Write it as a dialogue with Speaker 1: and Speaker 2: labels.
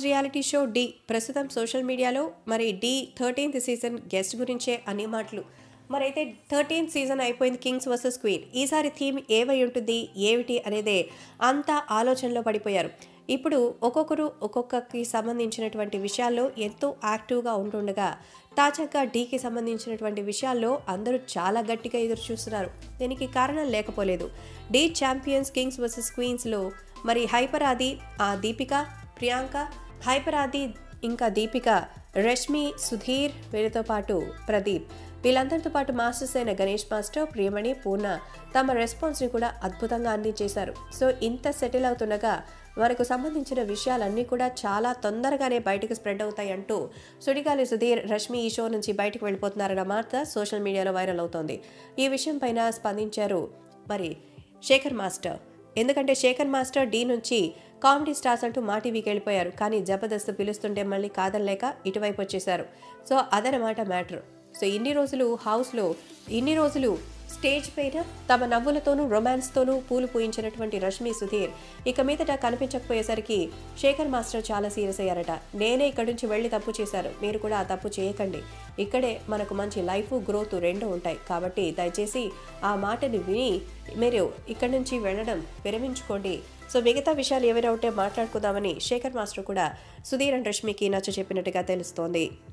Speaker 1: reality show Dhee ప్రస్తుతం social మీడియాలో మరి డి థర్టీన్త్ సీజన్ గెస్ట్ గురించే అనే మాటలు మరైతే థర్టీన్త్ సీజన్ అయిపోయింది కింగ్స్ వర్సెస్ క్వీన్ ఈసారి థీమ్ ఏమై ఉంటుంది ఏమిటి అనేదే అంతా ఆలోచనలో పడిపోయారు ఇప్పుడు ఒక్కొక్కరు ఒక్కొక్కరికి సంబంధించినటువంటి విషయాల్లో ఎంతో యాక్టివ్గా ఉంటుండగా తాజాగా డీకి సంబంధించినటువంటి విషయాల్లో అందరూ చాలా గట్టిగా ఎదురు చూస్తున్నారు దీనికి కారణం లేకపోలేదు డీ ఛాంపియన్స్ కింగ్స్ వర్సెస్ క్వీన్స్లో మరి హైపర్ ఆది ఆ దీపిక ప్రియాంక హైపర్ ఆది ఇంకా దీపిక రష్మి సుధీర్ వీరితో పాటు ప్రదీప్ వీళ్ళందరితో పాటు మాస్టర్స్ అయిన గణేష్ మాస్టర్ ప్రియమణి పూర్ణ తమ రెస్పాన్స్ని కూడా అద్భుతంగా అందించేశారు సో ఇంత సెటిల్ అవుతుండగా మనకు సంబంధించిన విషయాలన్నీ కూడా చాలా తొందరగానే బయటకు స్ప్రెడ్ అవుతాయి అంటూ సుడిగాలి సుధీర్ రష్మి ఈ షో నుంచి బయటకు వెళ్ళిపోతున్నారన్న మాట సోషల్ మీడియాలో వైరల్ అవుతోంది ఈ విషయం పైన స్పందించారు మరి శేఖర్ మాస్టర్ ఎందుకంటే శేఖర్ మాస్టర్ డి నుంచి కామెడీ స్టార్స్ అంటూ మా టీవీకి వెళ్ళిపోయారు కానీ జబర్దస్త్ పిలుస్తుంటే మళ్ళీ కాదనలేక ఇటువైపు వచ్చేసారు సో అదనమాట మ్యాటర్ సో ఇన్ని రోజులు హౌస్లో ఇన్ని రోజులు స్టేజ్ పైన తమ నవ్వులతోనూ రొమాన్స్తోనూ పూలు పూయించినటువంటి రష్మి సుధీర్ ఇక మీదట కనిపించకపోయేసరికి శేఖర్ మాస్టర్ చాలా సీరియస్ అయ్యారట నేనే ఇక్కడి నుంచి వెళ్ళి తప్పు చేశాను మీరు కూడా ఆ తప్పు చేయకండి ఇక్కడే మనకు మంచి లైఫ్ గ్రోత్ రెండు ఉంటాయి కాబట్టి దయచేసి ఆ మాటని విని మీరు ఇక్కడి నుంచి వెళ్ళడం విరమించుకోండి సో మిగతా విషయాలు ఏవైనా ఉంటే మాట్లాడుకుందామని శేఖర్ మాస్టర్ కూడా సుధీర్ అండ్ రష్మికి నచ్చ చెప్పినట్టుగా తెలుస్తోంది